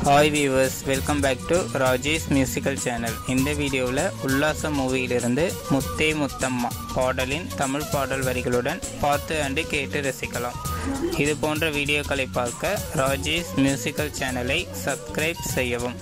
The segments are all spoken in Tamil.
hi viewers welcome back to Rajesh musical channel இந்த வீடியோவில் உல்லாச மூவியிலிருந்து முத்தே முத்தம்மா பாடலின் தமிழ் பாடல் வரிகளுடன் பார்த்து அண்டு கேட்டு ரசிக்கலாம் இது போன்ற வீடியோக்களை பார்க்க ராஜேஷ் மியூசிக்கல் சேனலை சப்ஸ்கிரைப் செய்யவும்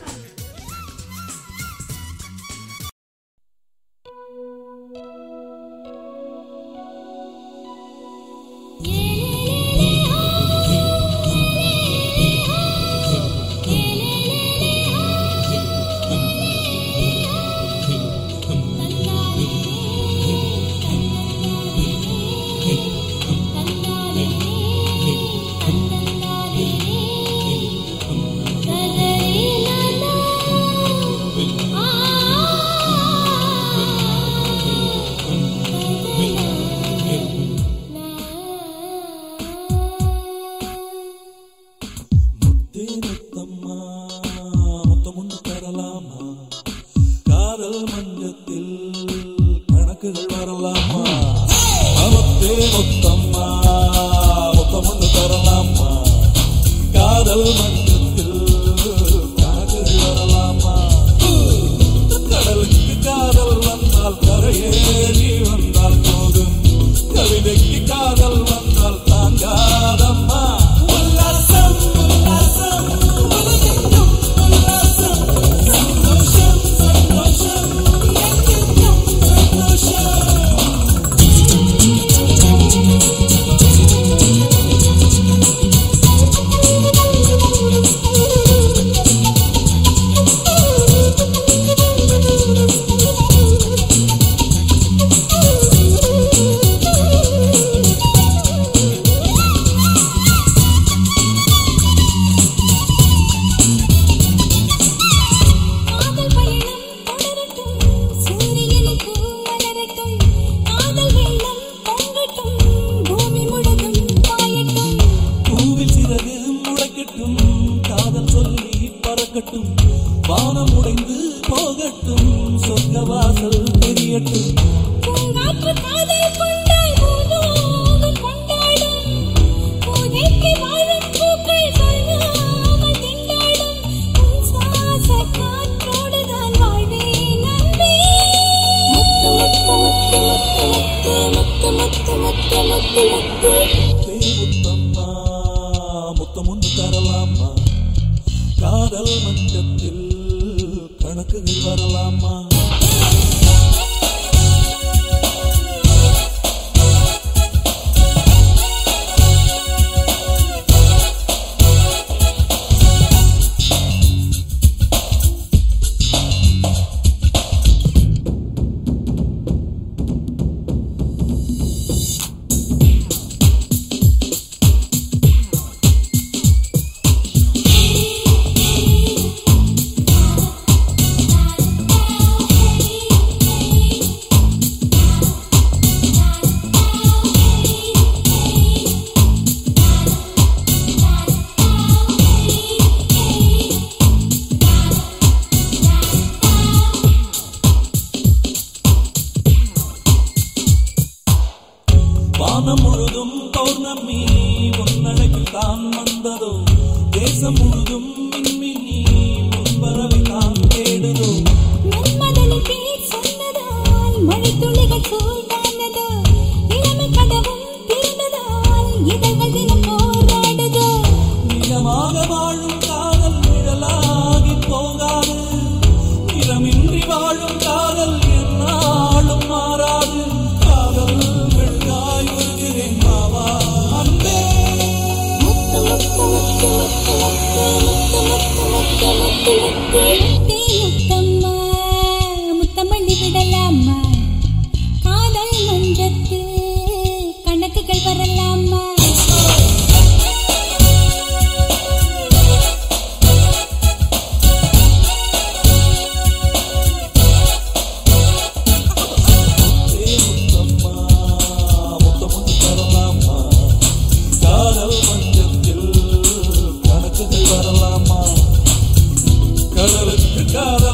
முத்தம்மா முத்தமுண்டு தரலாமா காதல் மஞ்சத்தில் கணக்குகள் வரலாமா முத்தே முத்தம்மா முத்தமுண்டு தரலாமா காதல் மஞ்சத்தில் கணக்குகள் வரலாமா கடலுக்கு காதல் வந்தால் கரையேறி வந்தால் போதும் கவிதைக்கு காதல் வந்தால் தாங்காதம்மா உல்லாசம் உல்லாசம் உலகெங்கும் உல்லாசம் சந்தோஷம் சந்தோஷம் எங்கெங்கும் சந்தோஷம் காதல் பயணம் தொடரட்டும் சூரியனின் பூ மலரட்டும் காதல் வெள்ளம் பொங்கட்டும் பூமி முழுதும் பாயட்டும் பூவில் சிறகு முளைக்கட்டும் காதல் சொல்லி பறக்கட்டும் வானம் உடைந்து போகட்டும் சொர்க்க வாசல் தெரியட்டும் பூங்காற்று காதல் கொண்டாய் பூலோகம் கொண்டாடும் பூதைக்கு வாழும் பூக்கள் சொல்லாமல் திண்டாடும் உன் சுவாச காற்றோடுதான் வாழ்வேன் நம்பி முத்து முத்து முத்து முத்து முத்து முத்து முத்து முத்து முத்து தேவுத்தம்மா முத்தமுண்டு தரலாமா காதல் மஞ்சத்தில் கணக்குகள் வரலாமா வானம் முழுதும் பௌர்ணமி உன்னழைப்பில் தான் வந்ததோ தேசம் முழுதும் மின்மினி முன்பரவை தான் தேடுதோ மன்மதனின் பேர் சொன்னதால் மழைத்துளிகள் சூழ்ந்தானதோ இளமை கதவும் திறந்ததால் இதழ்கள் தினம் போராடுதோ நிஜமாக வாழும் காதல் நிழலாகி போகாது நிறமின்றி வாழும் காதல் என்னாலும் மாறாது காதல் வெள்ளாய் வருகிறேன் மாவா அன்பே முத்து முத்து முத்து முத்து முத்து முத்து முத்து முத்து முத்து முத்து முத்தம்மா முத்தமல்லி விடலாமா காதல் மஞ்சத்து கணக்குகள் வரலாமா தேவுத்தம்மா முத்தமுண்டு தரலாமா காதல் மஞ்சத்தில் கணக்குகள் வரலாமா கடலுக்கு காதல்